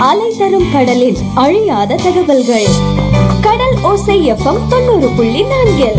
அலை தரும் கடலில் அழியாத தகவல்கள் கடல் ஓசை எஃப்எம் தொண்ணூறு புள்ளி நான்கில்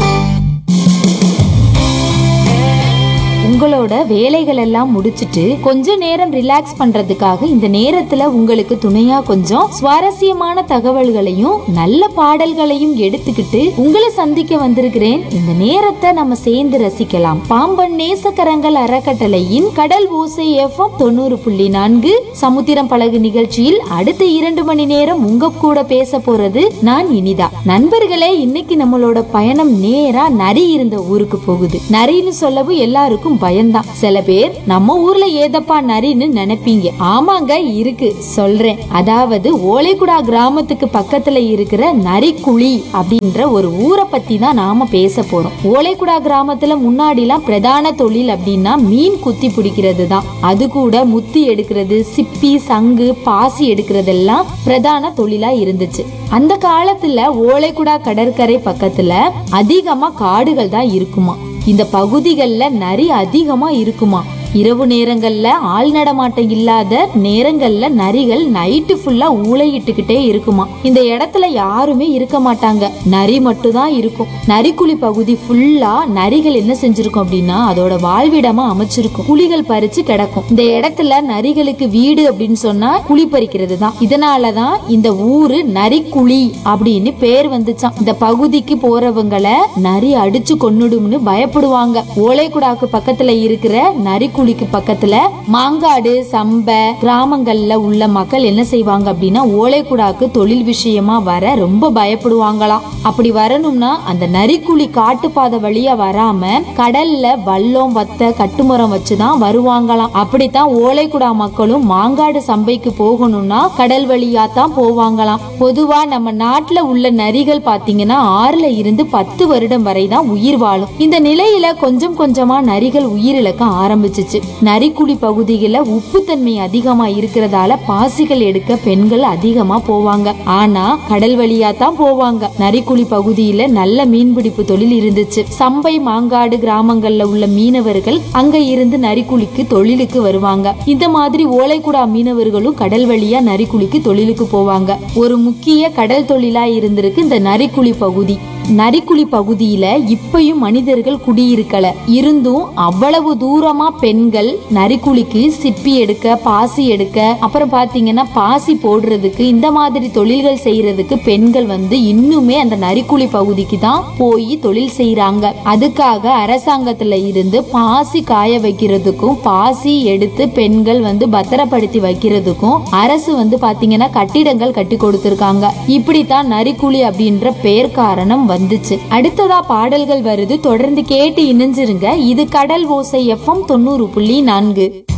உங்களோட வேலைகள் எல்லாம் முடிச்சிட்டு கொஞ்ச நேரம் ரிலாக்ஸ் பண்றதுக்காக இந்த நேரத்துல உங்களுக்கு துணையா கொஞ்சம் சுவாரஸ்யமான தகவல்களையும் நல்ல பாடல்களையும் எடுத்துக்கிட்டு உங்களை சந்திக்க வந்திருக்கிறேன் இந்த நேரத்தை நம்ம சேர்ந்து ரசிக்கலாம் பாம்பன் நேசக்கரங்கள் அறக்கட்டளையின் கடல் ஓசை எஃப்எம் தொண்ணூறு புள்ளி நான்கு சமுத்திரம் பழகு நிகழ்ச்சியில் அடுத்த இரண்டு மணி நேரம் உங்க கூட பேச போறது நான் இனிதா நண்பர்களே இன்னைக்கு நம்மளோட பயணம் நேரா நரி இருந்த ஊருக்கு போகுது நரின்னு சொல்லவும் எல்லாருக்கும் பயம்தான் சில பேர் நம்ம ஊர்ல ஏதப்பா நரின்னு நினைப்பீங்க ஆமாங்க இருக்கு சொல்றேன் அதாவது ஓலைக்குடா கிராமத்துக்கு பக்கத்துல இருக்கிற நரிக்குழி அப்படின்ற ஒரு ஊரை பத்தி தான் நாம பேச போறோம் ஓலைக்குடா கிராமத்துல முன்னாடிலாம் பிரதான தொழில் அப்படின்னா மீன் குத்தி பிடிக்கிறது தான் அது கூட முத்தி எடுக்கிறது சிப்பி சங்கு பாசி எடுக்கிறதெல்லாம் பிரதான தொழிலா இருந்துச்சு அந்த காலத்துல ஓலைக்குடா கடற்கரை பக்கத்துல அதிகமா காடுகள் தான் இருக்குமா இந்த பகுதிகள்ல நரி அதிகமா இருக்குமா இரவு நேரங்கள்ல ஆள் நடமாட்டம் இல்லாத நேரங்கள்ல நரிகள் நைட்டு ஃபுல்லா ஊளையிட்டுக்கிட்டே இருக்குமா இந்த இடத்துல யாருமே இருக்க மாட்டாங்க நரி மட்டும் தான் இருக்கும் நரிக்குழி பகுதி ஃபுல்லா நரிகள் என்ன செஞ்சிருக்கும் அப்படின்னா அதோட வாழ்விடமா அமைச்சிருக்கும் குழிகள் பறிச்சு கிடக்கும் இந்த இடத்துல நரிகளுக்கு வீடு அப்படின்னு சொன்னா குழி பறிக்கிறது தான் இதனாலதான் இந்த ஊரு நரிக்குழி அப்படின்னு பேர் வந்துச்சாம் இந்த பகுதிக்கு போறவங்களை நரி அடிச்சு கொன்னுடும்னு பயப்படுவாங்க ஓலைக்குடாக்கு பக்கத்துல இருக்கிற நரிக்குழிக்கு பக்கத்துல மாங்காடு சம்ப கிராமங்கள்ல உள்ள மக்கள் என்ன செய்வாங்க அப்படின்னா ஓலைக்குடாக்கு தொழில் விஷயமா வர ரொம்ப பயப்படுவாங்களாம் அப்படி வரணும்னா அந்த நரிக்குழி காட்டுப்பாதை வழியா வராம கடல்ல வல்லம் வத்த கட்டுமரம் வச்சுதான் வருவாங்களாம் அப்படித்தான் ஓலைக்குடா மக்களும் மாங்காடு சம்பைக்கு போகணும்னா கடல் வழியா தான் போவாங்களாம் பொதுவா நம்ம நாட்டுல உள்ள நரிகள் பாத்தீங்கன்னா ஆறுல இருந்து பத்து வருடம் வரை தான் உயிர் வாழும் இந்த நிலையில கொஞ்சம் கொஞ்சமா நரிகள் உயிரிழக்க ஆரம்பிச்சுச்சு நரிக்குழி பகுதியில உப்புத்தன்மை அதிகமா இருக்கிறதால பாசிகள் எடுக்க பெண்கள் அதிகமா போவாங்க ஆனா கடல் வழியா தான் போவாங்க நரிக்குழி பகுதியில நல்ல மீன்பிடிப்பு தொழில் இருந்துச்சு சம்பை மாங்காடு கிராமங்கள்ல உள்ள மீனவர்கள் அங்க இருந்து நரிக்குழிக்கு தொழிலுக்கு வருவாங்க இந்த மாதிரி ஓலைக்குடா மீனவர்களும் கடல் வழியா நரிக்குழிக்கு தொழிலுக்கு போவாங்க ஒரு முக்கிய கடல் தொழிலா இருந்திருக்கு இந்த நரிக்குழி பகுதி நரிக்குழி பகுதியில இப்பயும் மனிதர்கள் குடியிருக்கல இருந்தும் அவ்வளவு தூரமா பெண்கள் நரிக்குழிக்கு சிப்பி எடுக்க பாசி எடுக்க அப்புறம் பாத்தீங்கன்னா பாசி போடுறதுக்கு இந்த மாதிரி தொழில்கள் செய்யறதுக்கு பெண்கள் வந்து இன்னுமே அந்த நரிக்குழி பகுதிக்கு தான் போய் தொழில் செய்யறாங்க அதுக்காக அரசாங்கத்துல இருந்து பாசி காய வைக்கிறதுக்கும் பாசி எடுத்து பெண்கள் வந்து பத்திரப்படுத்தி வைக்கிறதுக்கும் அரசு வந்து பாத்தீங்கன்னா கட்டிடங்கள் கட்டி கொடுத்திருக்காங்க இப்படித்தான் நரிக்குழி அப்படின்ற பெயர் காரணம் வந்துச்சு அடுத்ததா பாடல்கள் வருது தொடர்ந்து கேட்டு இணைஞ்சிருங்க இது கடல் ஓசை எஃப்எம் தொண்ணூறு புள்ளி நான்கு